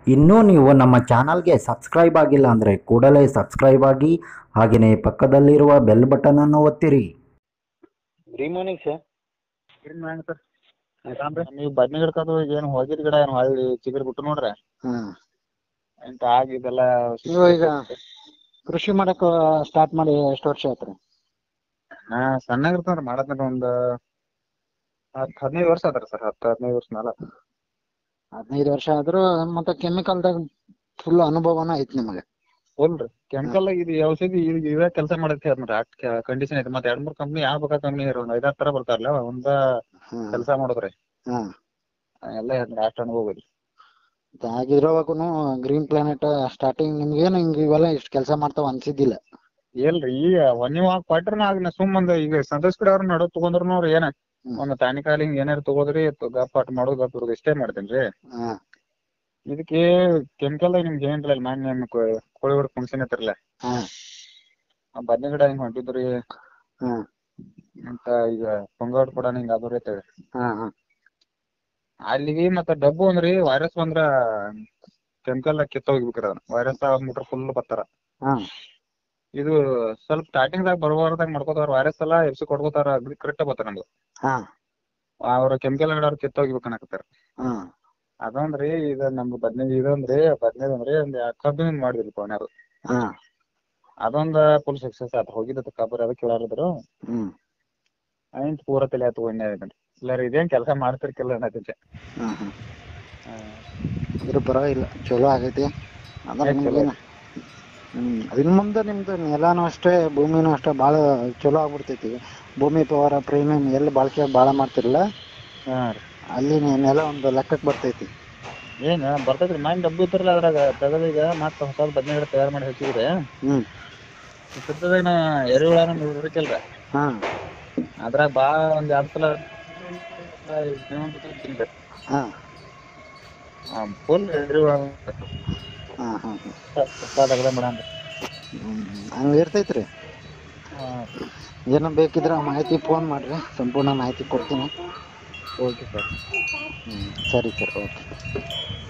ಇನ್ನೂ ನೀವು ನಮ್ಮ ಚಾನಲ್ಗೆ ಸಬ್ಸ್ಕ್ರೈಬ್ ಆಗಿಲ್ಲ ಅಂದರೆ ಕೂಡಲೇ ಸಬ್ಸ್ಕ್ರೈಬ್ ಆಗಿ ಹಾಗೆಯೇ ಪಕ್ಕದಲ್ಲಿರುವ ಬೆಲ್ ಬಟನನ್ನು ಒತ್ತಿರಿ ಗುಡ್ ಮಾರ್ನಿಂಗ್ ಸರ್ ಏನ್ ಮಾಡಿ ಸರ್ ನೀವು ಬದ್ನಿ ಗಿಡಕ್ಕದು ಈಗ ಏನು ಹೋಗಿದ್ ಗಿಡ ಏನು ಹೊಳ್ಳಿ ಚಿಗುರು ಬಿಟ್ಟು ನೋಡ್ರಿ ಹಾಂ ಎಂತ ಆಗಿದೆಲ್ಲ ನೀವು ಈಗ ಕೃಷಿ ಮಾಡಕ್ಕೆ ಸ್ಟಾರ್ಟ್ ಮಾಡಿ ಎಷ್ಟು ವರ್ಷ ಆಯ್ತು ರೀ ಹಾ ಸಣ್ಣಗಿರ್ತಂದ್ರ ಮಾಡದ್ನ ಒಂದ್ ಹತ್ತು ಹದಿನೈದು ವರ್ಷ ಆತ್ರಿ ಸರ್ ಹತ್ತು ಹದಿನೈದು ವರ್ಷ ಮ್ಯಾಲ ಹದಿನೈದು ವರ್ಷ ಆದ್ರೂ ಮತ್ತೆ ಕೆಮಿಕಲ್ದಾಗ ಫುಲ್ ಅನುಭವನ ಐತಿ ನಿಮಗೆ ಫುಲ್ ರೀ ಕೆಮಿಕಲ್ ಇದು ಔಷಧಿ ಇದು ಇವೇ ಕೆಲಸ ಮಾಡೈತಿ ಅದ್ರಿ ಅಷ್ಟ್ ಕಂಡೀಷನ್ ಐತಿ ಮತ್ತೆ ಎರಡ್ ಮೂರ್ ಕಂಪ್ನಿ ಯಾವ ಬೇಕಾ ಕಂಪ್ನಿ ಒಂದ್ ಐದಾರು ತರ ಬರ್ತಾರಲ್ಲ ಒಂದ ಹಾಂ ಕೆಲಸ ಮಾಡೋದ್ರಿ ಹಾಂ ಎಲ್ಲ ಅಷ್ಟ್ ಅನುಭವ ಐತಿ ಆಗಿರೋವಾಗೂ ಗ್ರೀನ್ ಪ್ಲಾನೆಟ್ ಸ್ಟಾರ್ಟಿಂಗ್ ನಿಮ್ಗೇನು ಹಿಂಗೆ ಇವೆಲ್ಲ ಇಷ್ಟು ಕೆಲಸ ಮಾಡ್ತಾವ ಅನ್ಸಿದ್ದಿಲ್ಲ ಇಲ್ರಿ ಈಗ ನೀವು ಕೊಟ್ರನ ಆಗ ಸುಮ್ಮಂದ್ ಈಗ ಸಂತೋಷ್ ಕಡೆ ಅವ್ರ ನಡು ತಗೊಂಡ್ರು ಅವ್ರ ಏನ ಹ್ಮ್. ಒಂದ್ ಟಾನಿಕಾಲ್ ಹಿಂಗ್ ಏನಾರ ತಗೋದ್ರಿ ಗಪ್ಪಾಟ್ ಮಾಡೋದು ಗಪ್ ಇರೋದು ಇಷ್ಟೇ ಮಾಡ್ತೇನ್ರಿ ಹಾಂ ಇದಕ್ಕೆ ಕೆಮಿಕಲ್ ನಿಮ್ಗೆ ಏನಿಲ್ಲ ಮಾನ್ಯ ನಿಮ್ ಕೋ- ಕೋಳಿ ಹೊಡ್ ಫಂಕ್ಷನ್ ಐತ್ರಲ್ಲ ಹಾಂ ಆ ಬದ್ನೆ ಗಿಡ ಹಿಂಗ್ ಹೊಂಟಿದ್ರಿ ಹಾಂ ಅಂತ ಈಗ ಪೊಂಗಾಡ್ ಕೂಡ ಹಿಂಗ್ ಅದು ಐತೆ ಹಾಂ ಹಾಂ ಅಲ್ಲಿಗೆ ಮತ್ತ ಡಬ್ಬು ಅಂದ್ರಿ ವೈರಸ್ ಬಂದ್ರ ಕೆಮಿಕಲ್ ಕಿತ್ತ ಹೋಗ್ಬೇಕ್ರಿ ಅದನ್ನ ವೈರಸ್ ಆಗ್ಬಿಟ್ರ ಫುಲ್ ಬರ್ತಾರ ಹಾಂ ಇದು ಸ್ವಲ್ಪ ಸ್ಟಾರ್ಟಿಂಗ್ ದಾಗ ಬರಬಾರ್ದಾಗ ಮಾಡ್ಕೋತಾರ ವೈರಸ್ ಎಲ್ಲಾ ಎಬ್ಸಿ ಕೊಡ್ಕೋತಾರ ಕರೆಕ್ಟ್ ಬರ್ತಾರ ನಮ್ದು ಹಾಂ ಅವ್ರ ಕೆಮಿಕಲ್ ಗಿಡ ಕಿತ್ತ ಹೋಗ್ಬೇಕು ಅನ್ನಕತ್ತಾರ ಹಾಂ ಅದೊಂದ್ರಿ ಇದು ನಮ್ದು ಬದ್ನೇದು ಇದೊಂದ್ರಿ ಬದ್ನೇದು ಅಂದ್ರಿ ಒಂದ್ ಕಬ್ಬಿನ ಮಾಡಿದ್ರಿ ಪವನ್ಯಾರು ಹಾಂ ಅದೊಂದ ಫುಲ್ ಸಕ್ಸಸ್ ಆತ ಹೋಗಿದ್ದ ಕಬ್ಬರ್ ಅದಕ್ಕೆ ಕೇಳಾರಿದ್ರು ಹ್ಞೂ ಆಯ್ತು ಪೂರ ತಲೆ ಆತು ಒಣ್ಣೆ ಆಯ್ತಂರಿ ಇಲ್ಲ ರೀ ಇದೇನ್ ಕೆಲಸ ಮಾಡ್ತಿರ್ಕಿಲ್ಲ ಅನ್ನತಿದ್ದೆ ಹಾಂ ಹಾಂ ಇದ್ರ ಪರವಾಗಿಲ್ಲ ಚಲೋ ಆಗೈತಿ ಅಂದ್ರೆ ಏ, ಚಲೋ ನಿಮ್ಗೇನು ಹ್ಮ್ ಇನ್ ಮುಂದೆ ನಿಮ್ದು ನೆಲನೂ ಅಷ್ಟೇ ಭೂಮಿನೂ ಅಷ್ಟೇ ಭಾಳ ಚಲೋ ಆಗ್ಬಿಡ್ತೈತಿ ಭೂಮಿ ಪವರ ಪ್ರೀಮಿಯಂ ಎಲ್ಲಿ ಬಳಕೆ ಭಾಳ ಮಾಡ್ತಿರಲ್ಲ ಹಾ ರೀ ಅಲ್ಲಿ ನೆ- ನೆಲ ಒಂದು ಲೆಕ್ಕಕ್ಕೆ ಬರ್ತೈತಿ ಏನ್ ಬರ್ತೈತ್ರಿ ಮೈನ್ ಡಬ್ಬು ಇತ್ತಿರಲ್ಲ ಅದ್ರಾಗ ತೆಗದೀಗ ಮತ್ತ ಹೊಸ ಬದ್ನೆ ಗಿಡ ತಯಾರು ಮಾಡಿ ಹಚ್ಚಿದ್ರೆ ಹ್ಞೂ ಇರ್ತದಾಗ ನಾ ಎರೆಹುಳ ಇರ್ಬೇಕಲ್ರ ಹಾಂ ಅದ್ರಾಗ ಭಾಳ ಒಂದ್ ಎರಡ್ ಸಲ ತಿನ್ರಿ ಹಾಂ ಫುಲ್ ಎರೆಹುಳ ಹಾಂ ಹಾಂ ತಗದ ಮಾಡಂತ ಹಂಗೆ ಇರ್ತೈತಿ ರೀ ಏನೋ ಬೇಕಿದ್ರೆ ಮಾಹಿತಿ ಫೋನ್ ಮಾಡಿರಿ ಸಂಪೂರ್ಣ ಮಾಹಿತಿ ಕೊಡ್ತೀನಿ ಓಕೆ ಸರ್ ಹ್ಞೂ ಸರಿ ಸರ್ ಓಕೆ